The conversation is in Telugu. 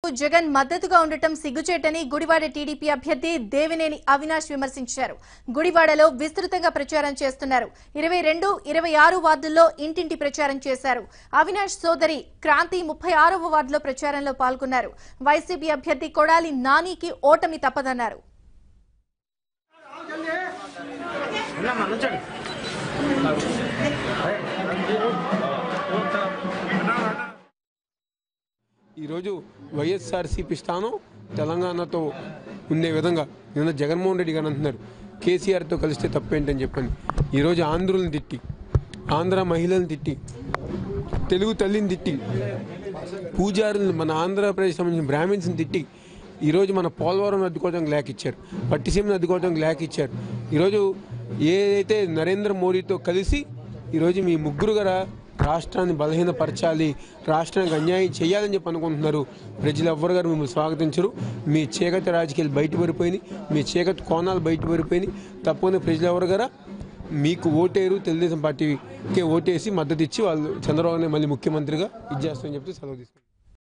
జగన్ మద్దతుగా ఉండటం సిగ్గుచేటని గుడివాడ టీడీపీ అభ్యర్థి దేవినేని అవినాష్ విమర్శించారు గుడివాడలో విస్తృతంగా ప్రచారం చేస్తున్నారు ఇరవై రెండు ఇరవై ఆరు వార్డుల్లో ఇంటింటి ప్రచారం చేశారు అవినాష్ సోదరి క్రాంతి ముప్పై ఆరవ వార్డులో ప్రచారంలో పాల్గొన్నారు వైసీపీ అభ్యర్థి కొడాలి నానికి ఓటమి తప్పదన్నారు ఈరోజు వైఎస్ఆర్సీపీ స్థానం తెలంగాణతో ఉండే విధంగా నిన్న జగన్మోహన్ రెడ్డి గారు అంటున్నారు కేసీఆర్తో కలిస్తే తప్పేంటని చెప్పని ఈరోజు ఆంధ్రులను తిట్టి ఆంధ్ర మహిళలను తిట్టి తెలుగు తల్లిని తిట్టి పూజారులను మన ఆంధ్రప్రదేశ్ సంబంధించిన బ్రాహ్మిన్స్ని తిట్టి ఈరోజు మన పోలవరం అడ్డుకోవడానికి లేఖ ఇచ్చారు పట్టిసీమను అడ్డుకోవడానికి లేఖ ఇచ్చారు ఈరోజు ఏదైతే నరేంద్ర మోడీతో కలిసి ఈరోజు మీ ముగ్గురు గారు రాష్ట్రాన్ని బలహీనపరచాలి రాష్ట్రానికి అన్యాయం చేయాలని చెప్పి అనుకుంటున్నారు ప్రజలు ఎవ్వరు గారు మిమ్మల్ని స్వాగతించరు మీ చీకటి రాజకీయాలు బయటపడిపోయినాయి మీ చీకటి కోణాలు బయటపడిపోయినాయి తప్పని ప్రజలు ఎవరు గారా మీకు ఓటేరు తెలుగుదేశం పార్టీకి ఓటేసి మద్దతు ఇచ్చి వాళ్ళు చంద్రబాబుని మళ్ళీ ముఖ్యమంత్రిగా ఇచ్చేస్తామని చెప్తే సెలవు తీసుకుంటారు